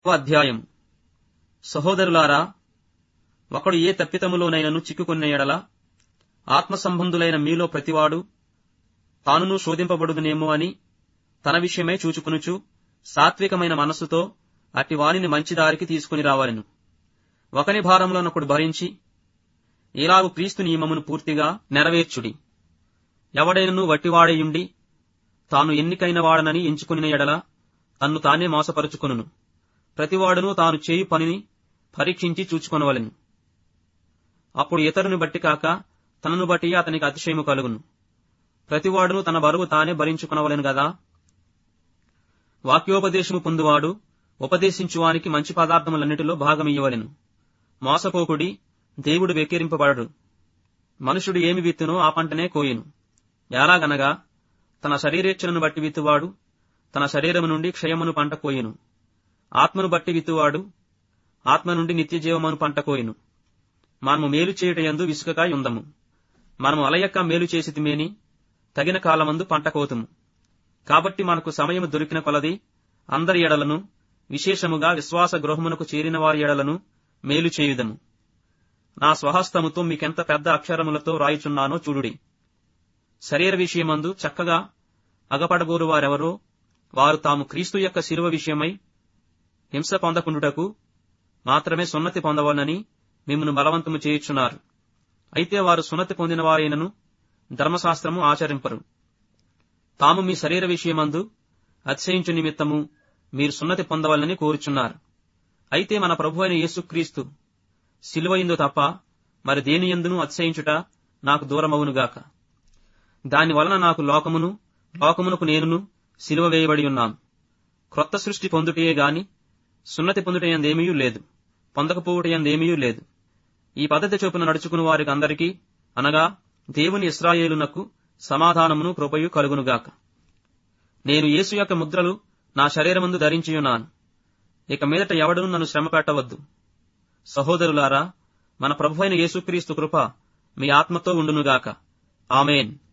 అధ్యాయం సహోదరులారా ఒకడు ఏ తప్పితములోనైనను చిక్కుకున్న ఎడల ఆత్మ సంబంధులైన మీలో ప్రతివాడు తానును శోధింపబడుదునేమో అని తన విషయమై చూచుకునుచు సాత్వికమైన మనస్సుతో అట్టి వానిని మంచి దారికి తీసుకుని రావాలను ఒకని భారంలోనొకడు భరించి ఇలాగు క్రీస్తు నియమమును పూర్తిగా నెరవేర్చుడి ఎవడైనను వట్టివాడయుండి తాను ఎన్నికైన వాడనని ఎంచుకుని ఎడల తన్ను తానే మోసపరుచుకొనును ప్రతివాడును తాను చేయు పనిని పరీక్షించి చూచుకొనవలెను అప్పుడు ఇతరుని బట్టి కాక తనను బట్టి అతనికి అతిశయము కలుగును ప్రతివాడును తన బరువు తానే భరించుకొనవలెను గదా వాక్యోపదేశము పొందువాడు ఉపదేశించువానికి మంచి పదార్థములన్నిటిలో భాగమియ్యవలెను మోసపోకుడి దేవుడు వెక్కిరింపబడడు మనుషుడు ఏమి విత్తునో ఆ పంటనే కోయును ఎలాగనగా తన శరీరేచ్ఛలను బట్టి విత్తువాడు తన శరీరము నుండి క్షయమును పంట కోయును ఆత్మను బట్టి విత్తువాడు ఆత్మ నుండి నిత్యజీవమును పంట కోయును మనము మేలు చేయుటయందు విసుకగా ఉందము మనము అలయక్క మేలు చేసితిమేని తగిన కాలమందు పంట కోతుము కాబట్టి మనకు సమయము దొరికిన కొలది అందరి ఎడలను విశేషముగా విశ్వాస గృహమునకు చేరిన వారి ఎడలను మేలు చేయుదము నా స్వహస్తముతో మీకెంత పెద్ద అక్షరములతో రాయుచున్నానో చూడుడి శరీర విషయమందు చక్కగా అగపడగోరు వారెవరో వారు తాము క్రీస్తు యొక్క శిలువ విషయమై హింస పొందకుండుటకు మాత్రమే సున్నతి పొందవలనని మిమ్మను బలవంతము చేయుచున్నారు అయితే వారు సున్నతి పొందిన వారైనను ధర్మశాస్త్రము ఆచరింపరు తాము మీ శరీర విషయమందు అతిశయించు నిమిత్తము మీరు సున్నతి పొందవలనని కోరుచున్నారు అయితే మన ప్రభు అయిన యేసుక్రీస్తు సిలువయిందు తప్ప మరి దేని ఎందును అతిశయించుట నాకు దూరమవునుగాక దాని వలన నాకు లోకమును లోకమునకు నేనును సిలువ వేయబడి ఉన్నాను క్రొత్త సృష్టి పొందుటయే గాని సున్నతి పొందుటయందేమీ లేదు పొందకపోవుటయందేమీ లేదు ఈ పద్ధతి చొప్పున నడుచుకుని వారికి అందరికీ అనగా దేవుని ఇస్రాయేలునకు సమాధానమును కృపయు కలుగునుగాక నేను యేసు యొక్క ముద్రలు నా శరీరమందు ధరించియున్నాను ఇక మీదట ఎవడను నన్ను శ్రమ పెట్టవద్దు సహోదరులారా మన ప్రభు అయిన యేసుక్రీస్తు కృప మీ ఆత్మతో ఉండునుగాక ఆమెన్